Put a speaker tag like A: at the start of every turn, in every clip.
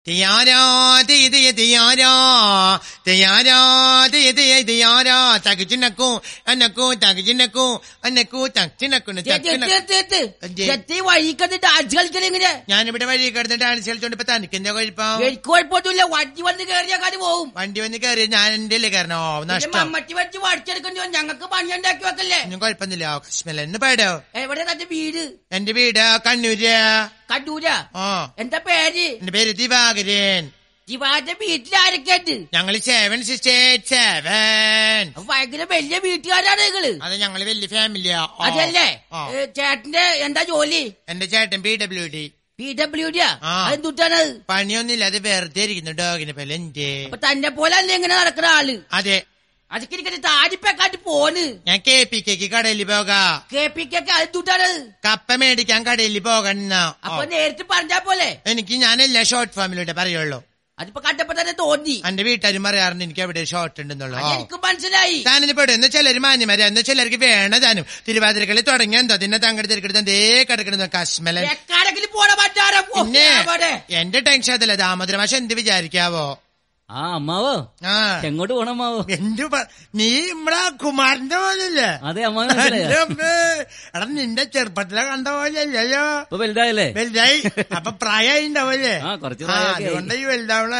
A: തിയാരാ തീയ തിയാരാ തിയാരാ തീയ തിയാരാ തകച്ചിനക്കൂ അന്നക്കൂ തകച്ചിനക്കൂ അന്നക്കൂ തച്ചിനക്കുന്നു എന്തേ?
B: എത്തി വഴിക്കത്ത് ഡാൻസ് കളിക്കല് ഇങ്ങനെ
A: ഞാനിവിടെ വഴി കിടന്ന് ഡാൻസ് കളിച്ചോണ്ട് ഇപ്പൊ തനിക്ക് എന്താ കുഴപ്പം
B: എനിക്ക് കുഴപ്പമൊന്നുമില്ല വണ്ടി വന്ന് കയറിയാൽ കാര്യം പോകും
A: വണ്ടി വന്ന് കയറി ഞാൻ എന്റെ അല്ലേ കയറണോ
B: പിന്നെ
A: നഷ്ടം
B: മമ്മട്ടി വെച്ച് വടിച്ചെടുക്കേണ്ടി വരും ഞങ്ങൾക്ക് പണി ഉണ്ടാക്കി വെക്കല്ലേ
A: ഒന്നും കുഴപ്പമൊന്നുമില്ല കശ്മീല എന്ന് പേടോ
B: എവിടെ തന്റെ വീട്
A: എന്റെ വീട് കണ്ണൂര്
B: കണ്ടൂര
A: ആ
B: എന്താ പേര്
A: എന്റെ പേര് ദിവാകരൻ
B: ശിവാന്റെ വീട്ടിൽ ആരൊക്കെ ഉണ്ട്
A: ഞങ്ങള് സെവൻ സിസ്റ്റർ സെവൻ
B: അപ്പൊ ഭയങ്കര വലിയ വീട്ടുകാരാണ് നിങ്ങള്
A: അത് ഞങ്ങള് വലിയ ഫാമിലിയാ ആ.
B: അതല്ലേ
A: ആ.
B: ഏ, ചേട്ടന്റെ എന്താ ജോലി
A: എന്റെ ചേട്ടൻ P W D
B: P W ഡിയാ
A: ആ.
B: അതെന്തുട്ടാണ്
A: പണിയൊന്നുമില്ല അത് വെറുതെ ഇരിക്കുന്നു ഡോഗിനെ പോലെ എന്റെ
B: അപ്പൊ തന്നെ പോലെ അല്ലേ ഇങ്ങനെ നടക്കുന്ന ആള്
A: അതെ
B: അതൊക്കെ എനിക്ക് താരിപ്പെക്കാട്ട് പോണ്
A: ഞാൻ കെ പി കെക്ക് കടയിൽ പോകാ
B: കെ പി ഒക്കെ അതെന്തുട്ടാണ്
A: കപ്പ മേടിക്കാൻ കടയിൽ പോകണ
B: അപ്പൊ നേരിട്ട് പറഞ്ഞാ പോലെ
A: എനിക്ക് ഞാനെല്ലാ ഷോർട്ട് ഫാമിലിയുടെ പറയുള്ളൂ
B: അതിപ്പോ കണ്ടപ്പോ തന്നെ തോന്നി
A: എന്റെ വീട്ടുകാരും പറയാറുണ്ട് എനിക്ക് എവിടെ ഷോർട്ട് ഉണ്ടെന്നുള്ളു
B: അത് എനിക്ക് മനസ്സിലായി
A: താനിന് പെടും എന്ന് ചിലര് മാന്യമാര് എന്ന് ചിലർക്ക് വേണ താനും തിരുവാതിരക്കളി തുടങ്ങിയ എന്തോ തിന്നെ തങ്കടി തിരക്കെടുത്ത് എന്തേ കിടക്കണെന്ന് കശ്മലൻ
B: എക്കാടെങ്കിലും പോണ പറ്റാരോ
A: പിന്നെ എന്റെ ടെൻഷൻ അതല്ല ദാമോദര മാഷ എന്ത് വിചാരിക്കാവോ
C: ആ അമ്മാവോ
A: ആ
C: എങ്ങോട്ട് പോണം അമ്മാവോ
A: എന്തു പ- നീ നമ്മടെ കുമാരന്റെ പോലല്ലേ
C: അതെ അമ്മാവൻ മനസ്സിലായോ
A: എന്റെ അമ്മേ. എടാ നിന്റെ ചെറുപ്പത്തിലെ കണ്ട പോലെയല്ലോ
C: ഇപ്പൊ വലുതായല്ലേ
A: വലുതായി അപ്പൊ പ്രായമായി ഉണ്ടാവല്ലേ
C: ആ, കുറച്ച് പ്രായമൊക്കെ ആയി.
A: അതുകൊണ്ട് ഈ വലുതാവണ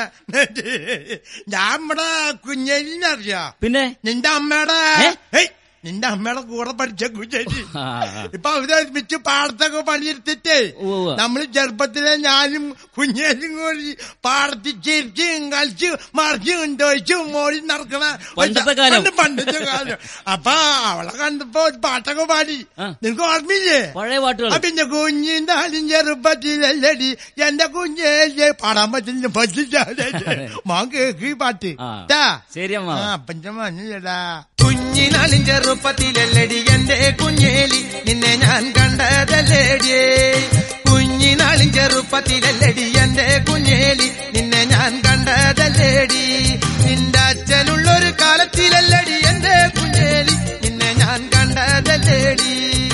A: ഞാൻ നമ്മടെ കുഞ്ഞലിനറിയാ
C: പിന്നെ
A: നിന്റെ അമ്മയുടെ
C: ഏ?
A: ഏയ്, നിന്റെ അമ്മയുടെ കൂടെ പഠിച്ച കുഞ്ഞലി
C: ആ, ആ.
A: ഇപ്പൊ അവര് ഒരുമിച്ച് പാടത്തൊക്കെ പണിയെടുത്തിട്ടേ
C: ഉവ്വ്.
A: നമ്മള് ചെറുപ്പത്തിലെ ഞാനും കുഞ്ഞേലും കൂടി പാടത്ത് ചിരിച്ചും കളിച്ചു മറിച്ചും ഉണ്ടോയിച്ചും മോളി നടക്കണ
C: പണ്ടത്തെ കാലം.
A: പണ്ട് പണ്ടത്തെ കാലം അപ്പൊ അവളെ കണ്ടപ്പോ ഒരു പാട്ടൊക്കെ പാടി
C: ആ.
A: നിനക്ക് ഓർമ്മയില്ലേ
C: പഴയ പാട്ടുകൾ
A: ആ പിന്നെ കുഞ്ഞിന്താലും ചെറുപ്പത്തിലല്ലടി എന്റെ കുഞ്ഞേ പാടാൻ പറ്റില്ല പറ്റില്ല മോൻ കേക്ക് ഈ പാട്ട്
C: ആ.
A: ട്ടാ.
C: ശരി അമ്മാവ
A: ആ അപ്പന്റെ മഞ്ഞടാ കുഞ്ഞിനാളിൻ ചെറുപ്പത്തിലല്ലടി എന്റെ കുഞ്ഞേലി നിന്നെ ഞാൻ കണ്ടതല്ലേടിയേ കുഞ്ഞിനാളിൻ ചെറുപ്പത്തിലല്ലടി എന്റെ കുഞ്ഞേലി നിന്നെ ഞാൻ കണ്ടതല്ലേടി നിന്റെ അച്ഛനുള്ളൊരു കാലത്തിലല്ലടി എന്റെ കുഞ്ഞേലി നിന്നെ ഞാൻ കണ്ടതല്ലേടി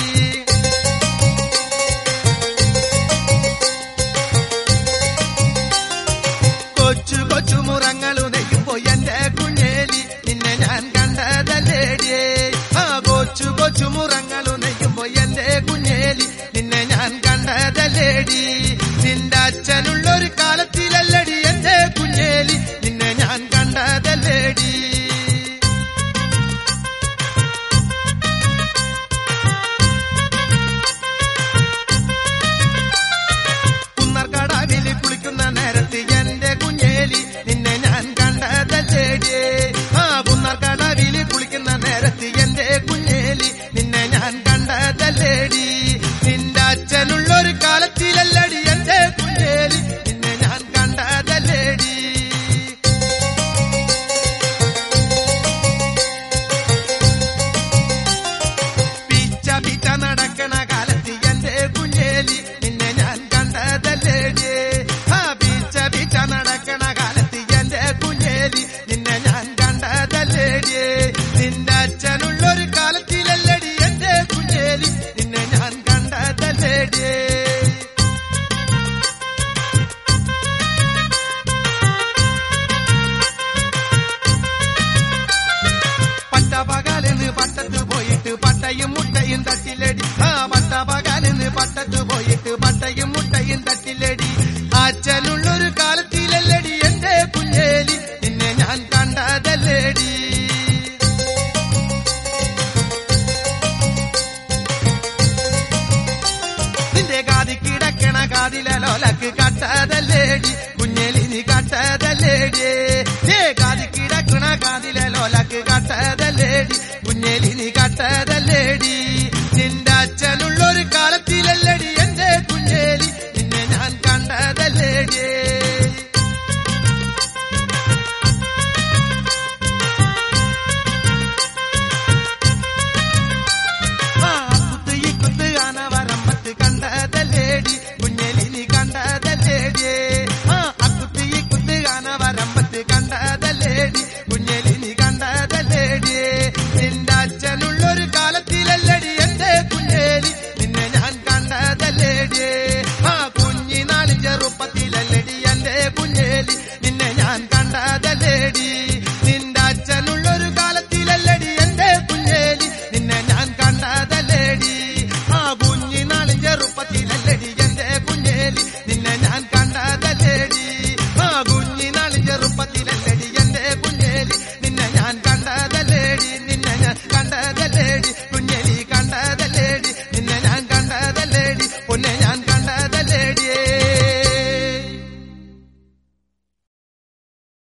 A: കൊച്ചു കൊച്ചു മുറങ്ങളു നെയ്യുമ്പോ എന്റെ കുഞ്ഞേലി നിന്നെ ഞാൻ കണ്ടതല്ലേടിയേ ആ കൊച്ചു കൊച്ചു മുറങ്ങളു നെയ്യുമ്പോ എന്റെ കുഞ്ഞേലി നിന്നെ ഞാൻ കണ്ടതല്ലേടി നിന്റെ അച്ഛനുള്ളൊരു കാലത്തിലല്ലടി എന്റെ കുഞ്ഞേലി നിന്നെ ഞാൻ കണ്ടതല്ലേടി കുന്നർക്കടവില് കുളിക്കുന്ന നേരത്ത് എന്റെ കുഞ്ഞേലി നിന്നെ ഞാൻ കണ്ടതല്ലേടിയേ ആ കുന്നർക്കടവില് കുളിക്കുന്ന നേരത്ത് എന്റെ കുഞ്ഞേലി നിന്നെ ഞാൻ കണ്ടതല്ലേടി നിന്റെ അച്ഛനുള്ളൊരു കാലത്തിലല്ലടി എന്റെ കുഞ്ഞേലി നിന്നെ ഞാൻ കണ്ടതല്ലേടി പിച്ച പിച്ച നടക്കണ കാലത്ത് എന്റെ കുഞ്ഞേലി നിന്നെ ഞാൻ കണ്ടതല്ലേടിയേ ആ പിച്ച പിച്ച നടക്കണ കാലത്ത് എന്റെ കുഞ്ഞേലി നിന്നെ ഞാൻ കണ്ടതല്ലേടിയേ നിന്റെ അച്ഛനുള്ളൊരു കാലത്തിലല്ലടി എന്റെ കുഞ്ഞേലി നിന്നെ ഞാൻ കണ്ടതല്ലേടിയേ പട്ടപകലിന് പട്ടത്ത് പോയിട്ട് പട്ടയും മുട്ടയും തട്ടിലടി ആ പട്ടപകലിന് പട്ടത്ത് പോയിട്ട് പട്ടയും മുട്ടയും തട്ടിലടി അച്ഛനുള്ളൊരു കാലത്തിലല്ലടി എന്റെ കുഞ്ഞേലി നിന്നെ ഞാൻ കണ്ടതല്ലേടി നിന്റെ കാതി കിടക്കണ കാതിലോലക്ക് കട്ടതല്ലേടി കുഞ്ഞേലി നീ കട്ടതല്ലേടിയേ ഏ കാതി കിടക്കണ കാതിലോലക്ക് കട്ടതല്ലേടി കുഞ്ഞേലി നീ കട്ടതല്ലേടി നിന്റെ അച്ഛനുള്ളൊരു കാലത്തിലല്ലടി എന്റെ കുഞ്ഞേലി നിന്നെ ഞാൻ കണ്ടതല്ലേടിയേ ആ കുത്ത് ഈ കുത്ത് ആനവരമ്പത്ത് കണ്ടതല്ലേടി കുഞ്ഞലി നീ കണ്ടതല്ലേടിയേ ആ അക്കുത്ത് ഈ കുത്ത് ആനവരമ്പത്ത് കണ്ടതല്ലേടി കുഞ്ഞലി നീ കണ്ടതല്ലേടിയേ നിന്റെ അച്ഛനുള്ളൊരു കാല കുഞ്ഞേലി